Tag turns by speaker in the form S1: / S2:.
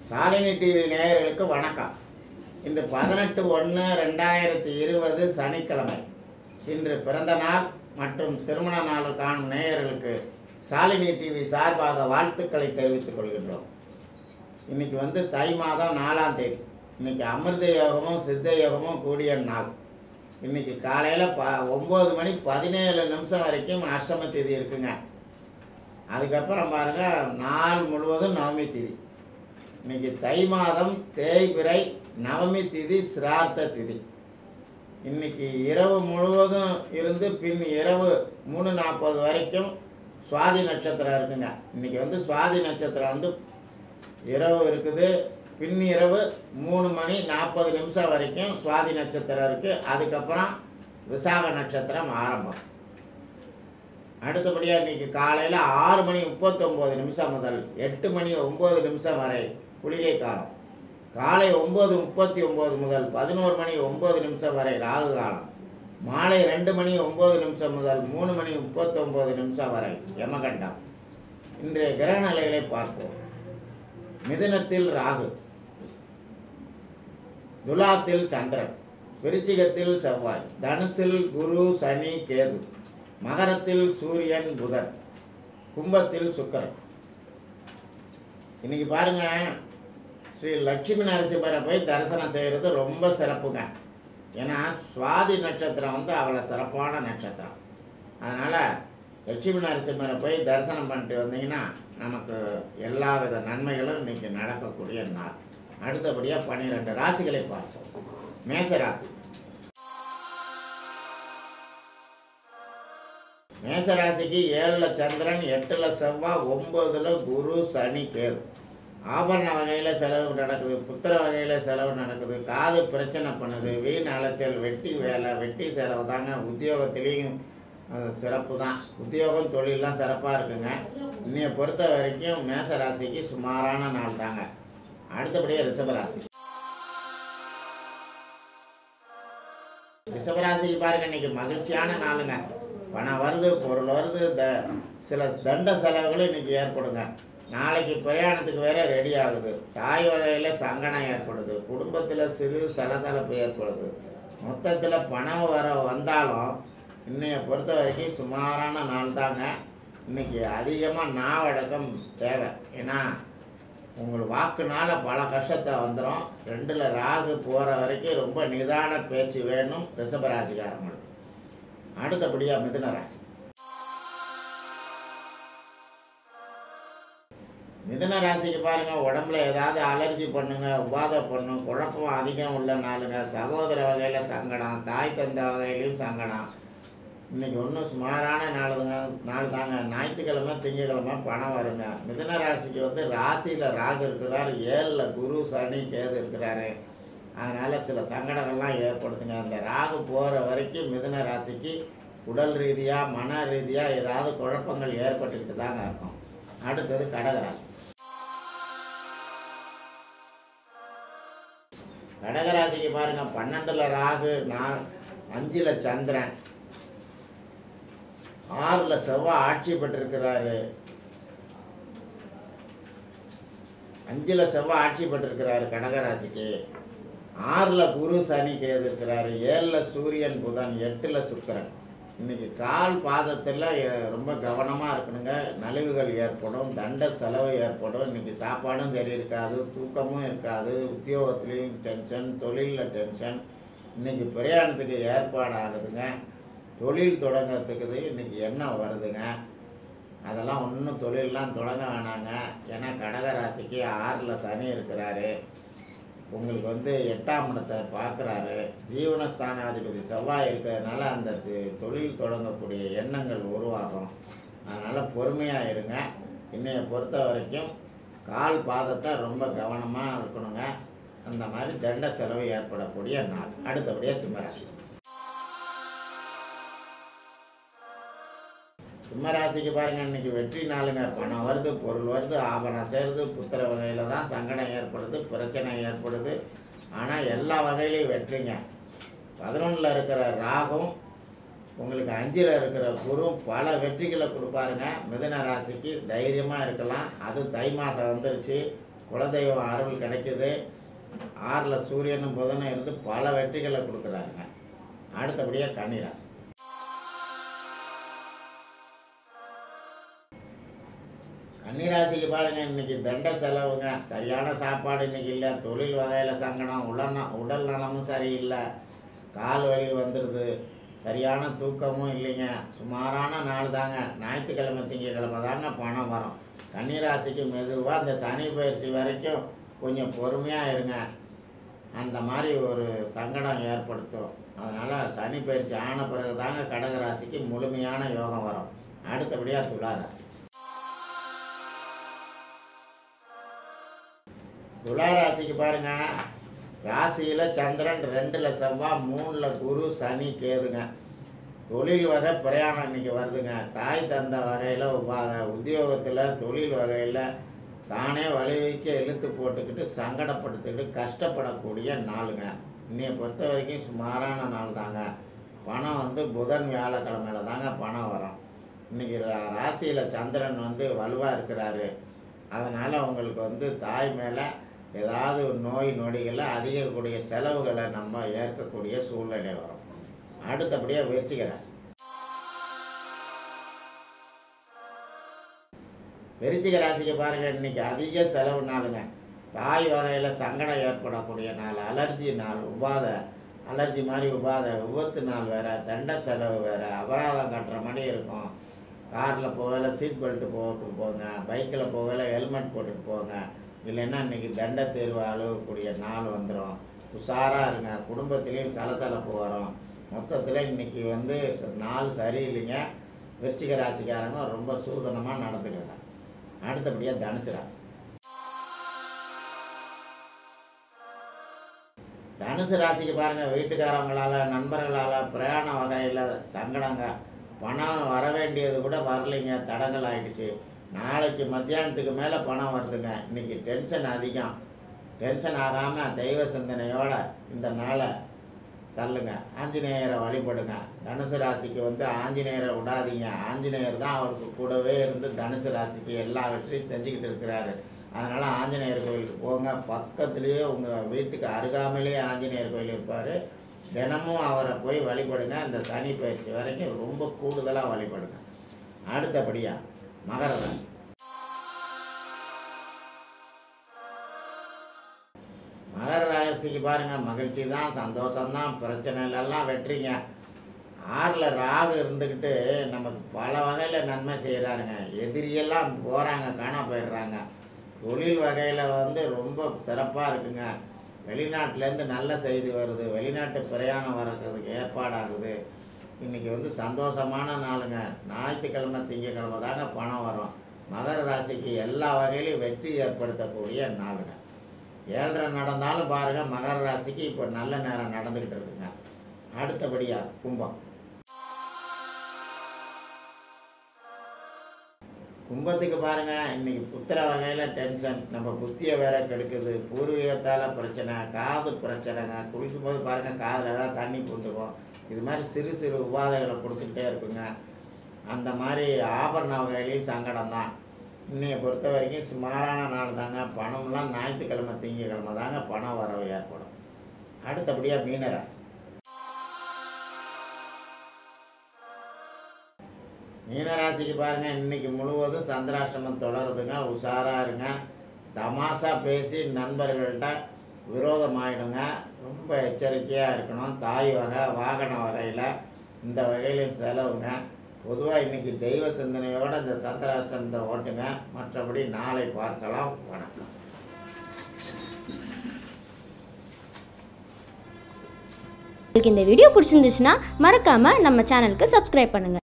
S1: Shalini TV நேயர்களுக்கு வணக்கம் இன்று பதினெட்டு ஒன்று ரெண்டாயிரத்தி இருபது சனிக்கிழமை இன்று பிறந்த நாள் மற்றும் திருமண நாள் காணும் நேயர்களுக்கு சாலினி டிவி சார்பாக வாழ்த்துக்களை தெரிவித்துக் கொள்கின்றோம் இன்னைக்கு வந்து தை மாதம் நாலாம் தேதி இன்னைக்கு அமிர்த யோகமும் சித்த யோகமும் கூடிய நாள் இன்னைக்கு காலையில் ப ஒம்பது மணி பதினேழு நிமிஷம் வரைக்கும் அஷ்டம தேதி இருக்குங்க அதுக்கப்புறம் பாருங்க நாள் முழுவதும் நவமி திதி இன்னைக்கு தை மாதம் தேய்பிறை நவமி திதி சிரார்த்த திதி இன்னைக்கு இரவு முழுவதும் இருந்து பின் இரவு மூணு நாற்பது வரைக்கும் சுவாதி நட்சத்திரம் இருக்குங்க இன்னைக்கு வந்து சுவாதி நட்சத்திரம் வந்து இரவு இருக்குது பின் இரவு மூணு மணி நாற்பது நிமிஷம் வரைக்கும் சுவாதி நட்சத்திரம் இருக்குது அதுக்கப்புறம் விசாக நட்சத்திரம் ஆரம்பம் அடுத்தபடியாக இன்னைக்கு காலையில் ஆறு மணி முப்பத்தொம்போது நிமிஷம் முதல் எட்டு மணி ஒம்பது நிமிஷம் வரை குளிகை காலம் காலை ஒம்பது முப்பத்தி ஒம்பது முதல் பதினோரு மணி ஒம்பது நிமிஷம் வரை ராகு காலம் மாலை ரெண்டு மணி ஒம்பது நிமிஷம் முதல் மூணு மணி முப்பத்தொம்போது நிமிஷம் வரை யமகண்டம் இன்றைய கிரக நிலைகளை பார்ப்போம் மிதுனத்தில் ராகு துலாத்தில் சந்திரன் விருச்சிகத்தில் செவ்வாய் தனுசில் குரு சனி கேது மகரத்தில் சூரியன் புதன் கும்பத்தில் சுக்கிரன் இன்னைக்கு பாருங்க ஸ்ரீ லட்சுமி நரசிம்மரை போய் தரிசனம் செய்கிறது ரொம்ப சிறப்புங்க ஏன்னா சுவாதி நட்சத்திரம் வந்து அவ்வளோ சிறப்பான நட்சத்திரம் அதனால் லட்சுமி நரசிம்மரை போய் தரிசனம் பண்ணிட்டு வந்தீங்கன்னா நமக்கு எல்லா வித நன்மைகளும் இன்னைக்கு நடக்கக்கூடிய நாள் அடுத்தபடியாக பன்னிரெண்டு ராசிகளை பார்ப்போம் மேச ராசி மேசராசிக்கு ஏழில் சந்திரன் எட்டில் செவ்வாய் ஒம்பதுல குரு சனி கேது ஆபரண வகையில் செலவு நடக்குது புத்திர வகையில் செலவு நடக்குது காது பிரச்சனை பண்ணுது வீண் அலைச்சல் வெட்டி வேலை வெட்டி செலவு தாங்க உத்தியோகத்திலையும் அஹ், சிறப்பு தான் உத்தியோகம் தொழிலெலாம் சிறப்பாக இருக்குங்க இன்னைய பொறுத்த வரைக்கும் மேச ராசிக்கு சுமாரான நாள் தாங்க அடுத்தபடியாக ரிஷபராசி ரிஷபராசிக்கு பாருங்க இன்னைக்கு மகிழ்ச்சியான நாளுங்க பணம் வருது பொருள் வருது த சில தண்ட செலவுகளும் இன்னைக்கு ஏற்படுங்க நாளைக்கு பிரயாணத்துக்கு வேற ரெடி ஆகுது தாய் வகையில் சங்கடம் ஏற்படுது குடும்பத்தில் சிறு சலசலப்பு ஏற்படுது மொத்தத்தில் பணம் வர வந்தாலும் இன்னைய பொறுத்த வரைக்கும் சுமாரான நாள் தாங்க இன்னைக்கு அதிகமாக நாவடக்கம் தேவை ஏன்னா உங்கள் வாக்குனால பல கஷ்டத்தை வந்துடும் ரெண்டில் ராகு போகிற வரைக்கும் ரொம்ப நிதான பேச்சு வேணும் ரிஷபராசிக்காரங்களுக்கு அடுத்தபடியாக மிதுன ராசி மிதுன ராசிக்கு பாருங்க உடம்புல ஏதாவது அலர்ஜி பண்ணுங்க உபாதை பண்ணும் குழப்பம் அதிகம் உள்ள நாளுங்க சகோதர வகையில் சங்கடம் தாய் தந்த வகையிலையும் சங்கடம் இன்னைக்கு ஒன்றும் சுமாரான நாளுங்க நாள் தாங்க ஞாயிற்றுக்கிழமை திங்கக்கிழமை பணம் வருங்க மிதுன ராசிக்கு வந்து ராசியில் ராகு இருக்கிறார் ஏழில் குரு சனி கேது இருக்கிறாரு அதனால் சில சங்கடங்கள்லாம் ஏற்படுத்துங்க அந்த ராகு போகிற வரைக்கும் மிதுன ராசிக்கு உடல் ரீதியாக மன ரீதியாக ஏதாவது குழப்பங்கள் ஏற்பட்டுக்கிட்டு தாங்க இருக்கும் அடுத்தது கடகராசி கடகராசிக்கு பாருங்க பன்னெண்டில் ராகு நான் அஞ்சில் சந்திரன் ஆறில் செவ்வாய் ஆட்சி பெற்றிருக்கிறாரு அஞ்சில் செவ்வாய் ஆட்சி பெற்றிருக்கிறாரு கடகராசிக்கு ஆறில் குரு சனி கேது இருக்கிறாரு ஏழில் சூரியன் புதன் எட்டில் சுக்கிரன் இன்னைக்கு கால் பாதத்தில் எ- ரொம்ப கவனமாக இருக்கணுங்க நலிவுகள் ஏற்படும் தண்ட செலவு ஏற்படும் இன்னைக்கு சாப்பாடும் சரி இருக்காது தூக்கமும் இருக்காது உத்தியோகத்துலேயும் டென்ஷன் தொழிலில் டென்ஷன் இன்னைக்கு பிரயாணத்துக்கு ஏற்பாடு ஆகுதுங்க தொழில் தொடங்கிறதுக்கு இன்னைக்கு எண்ணம் வருதுங்க அதெல்லாம் ஒன்றும் தொழிலெலாம் தொடங்க வேணாங்க ஏன்னா கடக ராசிக்கு ஆறில் சனி இருக்கிறாரு உங்களுக்கு வந்து எட்டாம் இடத்தை பார்க்குறாரு ஜீவனஸ்தானாதிபதி செவ்வாய் இருக்கிறதுனால அந்த தொ- தொழில் தொடங்கக்கூடிய எண்ணங்கள் உருவாகும் அதனால் பொறுமையாக இருங்க இன்னைய பொறுத்த வரைக்கும் கால் பாதத்தை ரொம்ப கவனமாக இருக்கணுங்க அந்த மாதிரி தண்ட செலவு ஏற்படக்கூடிய நாள் அடுத்தபடியாக சிம்மராசி சிம்மராசிக்கு பாருங்க இன்னைக்கு வெற்றி நாளுங்க பணம் வருது பொருள் வருது ஆபரணம் சேருது புத்திர வகையில் தான் சங்கடம் ஏற்படுது பிரச்சனை ஏற்படுது ஆனால் எல்லா வகையிலையும் வெற்றிங்க பதினொன்றில் இருக்கிற ராகும் உங்களுக்கு அஞ்சில் இருக்கிற குரு பல வெற்றிகளை கொடுப்பாருங்க மிதுன ராசிக்கு தைரியமாக இருக்கலாம் அது தை மாதம் வந்துருச்சு குலதெய்வம் அருள் கிடைக்குது ஆறில் சூரியனும் புதனும் இருந்து பல வெற்றிகளை கொடுக்குறாங்க அடுத்தபடியாக கன்னிராசி கன்னிராசிக்கு பாருங்க இன்னைக்கு தண்ட செலவுங்க சரியான சாப்பாடு இன்னைக்கு இல்லை தொழில் வகையில் சங்கடம் உடல் ந- உடல் நலமும் சரியில்லை கால் வலி வந்துடுது சரியான தூக்கமும் இல்லைங்க சுமாரான நாள் தாங்க ஞாயிற்றுக்கிழமை திங்கக்கிழமை தாங்க பணம் வரும் கன்னிராசிக்கு மெதுவாக இந்த சனி பயிற்சி வரைக்கும் கொஞ்சம் பொறுமையாக இருங்க அந்த மாதிரி ஒரு சங்கடம் ஏற்படுத்தும் அதனால் சனி பயிற்சி ஆன பிறகு தாங்க கடகராசிக்கு முழுமையான யோகம் வரும் அடுத்தபடியாக துளாராசி துளாராசிக்கு பாருங்க ராசியில் சந்திரன் ரெண்டில் செவ்வாய் மூணில் குரு சனி கேதுங்க தொழில் வகை பிரயாணம் இன்னைக்கு வருதுங்க தாய் தந்த வகையில் உத்தியோகத்தில் தொழில் வகையில் தானே வழிவைக்க இழுத்து போட்டுக்கிட்டு சங்கடப்படுத்திக்கிட்டு கஷ்டப்படக்கூடிய நாளுங்க இன்னைய பொறுத்த வரைக்கும் சுமாரான நாள் தாங்க பணம் வந்து புதன் வியாழக்கிழமையில தாங்க பணம் வரும் இன்னைக்கு ரா- ராசியில சந்திரன் வந்து வலுவாக இருக்கிறாரு அதனால் உங்களுக்கு வந்து தாய் மேலே ஏதாவது ஒரு நோய் நொடிகளில் அதிகக்கூடிய செலவுகளை நம்ம ஏற்கக்கூடிய சூழ்நிலை வரும் அடுத்தபடியாக விருச்சிக ராசி விருச்சிக ராசிக்கு பாருங்க இன்னைக்கு அதிக செலவு நாளுங்க தாய் வகையில் சங்கடம் ஏற்படக்கூடிய நாள் அலர்ஜி நாள் உபாதை அலர்ஜி மாதிரி உபாதை விபத்து நாள் வேற தண்ட செலவு வேற அபராதம் கட்டுற மாதிரி இருக்கும் காரில் போகல சீட் பெல்ட் போட்டு போங்க பைக்கில் போகல ஹெல்மெட் போட்டுட்டு போங்க இல்லைன்னா இன்னைக்கு தண்ட தேர்வு அழுகக்கூடிய நாள் வந்துடும் உஷாராக இருங்க குடும்பத்திலையும் சலசலப்பு வரும் மொத்தத்தில் இன்னைக்கு வந்து ச- நாள் சரியில்லைங்க விருச்சிக ராசிக்காரங்க ரொம்ப சூதனமாக நடந்துக்கங்க அடுத்தபடியாக தனுசு ராசி தனுசு ராசிக்கு பாருங்க வீட்டுக்காரங்களால நண்பர்களால பிரயாண வகையில் சங்கடங்க பணம் வர வேண்டியது கூட வரலைங்க தடங்கள் ஆயிடுச்சு நாளைக்கு மத்தியானத்துக்கு மேலே பணம் வருதுங்க இன்னைக்கு டென்ஷன் அதிகம் டென்ஷன் ஆகாமல் தெய்வ சிந்தனையோட இந்த நாளை தள்ளுங்க ஆஞ்சநேயரை வழிபடுங்க தனுசு ராசிக்கு வந்து ஆஞ்சநேயரை விடாதீங்க ஆஞ்சநேயர் தான் அவருக்கு கூடவே இருந்து தனுசு ராசிக்கு எல்லா வெற்றியும் செஞ்சுக்கிட்டு இருக்கிறாரு அதனால் ஆஞ்சநேயர் கோயிலுக்கு போங்க பக்கத்துலேயே உங்கள் வீட்டுக்கு அருகாமையிலேயே ஆஞ்சநேயர் கோயில் இருப்பார் தினமும் அவரை போய் வழிபடுங்க இந்த சனி பயிற்சி வரைக்கும் ரொம்ப கூடுதலாக வழிபடுங்க அடுத்தபடியாக மகர ராசி மகர ராசிக்கு பாருங்க மகிழ்ச்சி தான் சந்தோஷம்தான் பிரச்சனையிலெல்லாம் வெற்றிங்க ஆறில் ராகு இருந்துக்கிட்டு நமக்கு பல வகையில் நன்மை செய்கிறாருங்க எதிரியெல்லாம் போகிறாங்க காணா போயிடுறாங்க தொழில் வகையில் வந்து ரொம்ப சிறப்பாக இருக்குங்க வெளிநாட்டிலேருந்து நல்ல செய்தி வருது வெளிநாட்டு பிரயாணம் வர்றதுக்கு ஏற்பாடாகுது இன்றைக்கி வந்து சந்தோஷமான நாளுங்க ஞாயிற்றுக்கிழமை திங்கக்கிழமை தாங்க பணம் வரும் மகர ராசிக்கு எல்லா வகையிலையும் வெற்றி ஏற்படுத்தக்கூடிய நாளுங்க ஏழரை நடந்தாலும் பாருங்க மகர ராசிக்கு இப்போ நல்ல நேரம் நடந்துக்கிட்டு இருக்குங்க அடுத்தபடியாக கும்பம் கும்பத்துக்கு பாருங்க இன்னைக்கு புத்திர வகையில் டென்ஷன் நம்ம புத்தியை வேற கெடுக்குது பூர்வீகத்தால் பிரச்சனை காது பிரச்சனைங்க குளிக்கும் போது பாருங்க காதில் ஏதாவது தண்ணி பூந்துக்கும் இது மாதிரி சிறு சிறு உபாதைகளை கொடுத்துக்கிட்டே இருக்குங்க அந்த மாதிரி ஆபரண வகையிலையும் சங்கடம் தான் இன்னைய பொறுத்த வரைக்கும் சுமாரான நாள் தாங்க பணம்லாம் ஞாயிற்றுக்கிழமை திங்கக்கிழமை தாங்க பணம் வரவு ஏற்படும் அடுத்தபடியாக மீனராசி மீனராசிக்கு பாருங்க இன்னைக்கு முழுவதும் சந்திராஷ்டமம் தொடருதுங்க உஷாராக இருங்க தமாஷா பேசி நண்பர்கள்ட்ட விரோதம் ஆயிடுங்க ரொம்ப எச்சரிக்கையாக இருக்கணும் தாய் வகை வாகன வகையில் இந்த வகையிலையும் செலவுங்க பொதுவாக இன்னைக்கு தெய்வ சிந்தனையோட இந்த சந்திராஷ்டமத்தை ஓட்டுங்க மற்றபடி நாளை பார்க்கலாம் வணக்கம்
S2: உங்களுக்கு இந்த வீடியோ பிடிச்சிருந்துச்சுன்னா மறக்காமல் நம்ம சேனலுக்கு சப்ஸ்கிரைப் பண்ணுங்கள்